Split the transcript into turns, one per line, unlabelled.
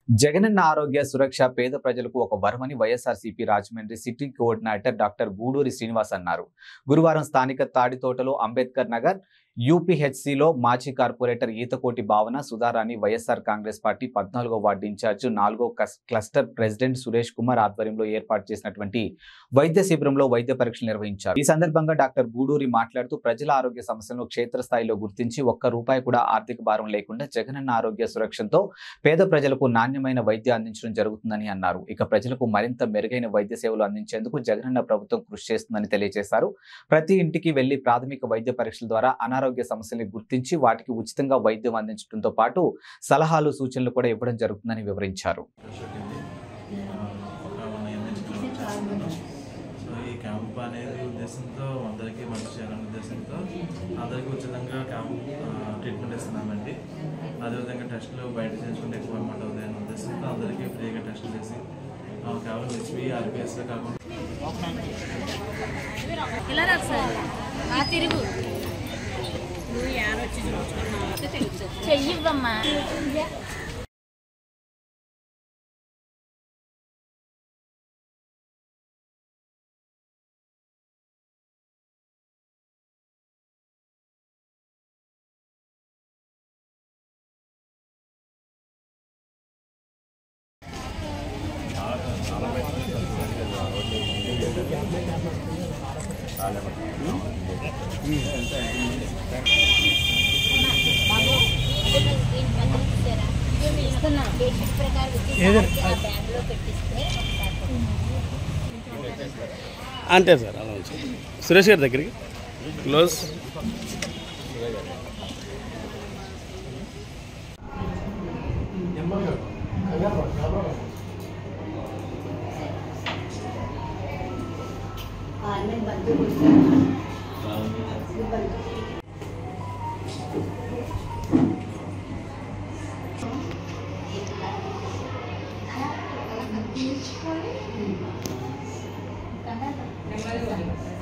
జగనన్న ఆరోగ్య సురక్ష పేద ప్రజలకు ఒక వరమని YSRCP Rajahmundry city coordinator doctor Guduri Srinivas అన్నారు గురువారం స్థానిక తాడితోటలో అంబేద్కర్ నగర్ యూపీహెచ్సిలో మాజీ కార్పొరేటర్ ఈతకోటి భావన సుధారాణి వైఎస్ఆర్ కాంగ్రెస్ పార్టీ పద్నాలుగో వార్డు ఇన్ఛార్జ్ నాలుగో కస్- క్లస్టర్ ప్రెసిడెంట్ సురేష్ కుమార్ ఆధ్వర్యంలో ఏర్పాటు చేసినటువంటి వైద్య శిబిరంలో వైద్య పరీక్షలు నిర్వహించారు ఈ సందర్భంగా డాక్టర్ గూడూరి మాట్లాడుతూ ప్రజల ఆరోగ్య సమస్యలను క్షేత్రస్థాయిలో గుర్తించి ఒక్క రూపాయి కూడా ఆర్థిక భారం లేకుండా జగనన్న ఆరోగ్య సురక్షతో పేద ప్రజలకు నాణ్యమైన వైద్యం అందించడం జరుగుతుందని అన్నారు ఇక ప్రజలకు మరింత మెరుగైన వైద్య సేవలు అందించేందుకు జగనన్న ప్రభుత్వం కృషి చేస్తుందని తెలియజేశారు ప్రతి ఇంటికి వెళ్లి ప్రాథమిక వైద్య పరీక్షల ద్వారా అనారోగ్య సమస్యల్ని గుర్తించి వాటికి ఉచితంగా వైద్యం అందించడంతో పాటు సలహాలు సూచనలు కూడా ఇవ్వడం జరుగుతుందని వివరించారు
షూటింగ్ ఒక వన్ ఇయర్ నుంచి క్యాంప్ చేస్తున్నాను సో ఈ క్యాంప్ అనేది ఉద్దేశంతో అందరికీ మంచి చేయాలనే ఉద్దేశంతో అందరికీ ఉచితంగా క్యాంప్ ఆ, ట్రీట్మెంట్ ఇస్తున్నామండి అదేవిధంగా టెస్టులు బయట చేసుకుంటే ఎక్కువ అమౌంట్ అవుతాయి అనే ఉద్దేశంతో అందరికీ ఫ్రీగా టెస్టులు చేసి ఆ, కేవలం హెచ్పి ఆర్పిఎస్లో కాకుండా
ఇలా రా సార్ ఆ తిరుగు చెయ్యివ్వమ్మా
అంతే సార్ అలా ఉంది సార్. సురేష్ గారి దగ్గరికి క్లోజ్
నెమ్మదిగా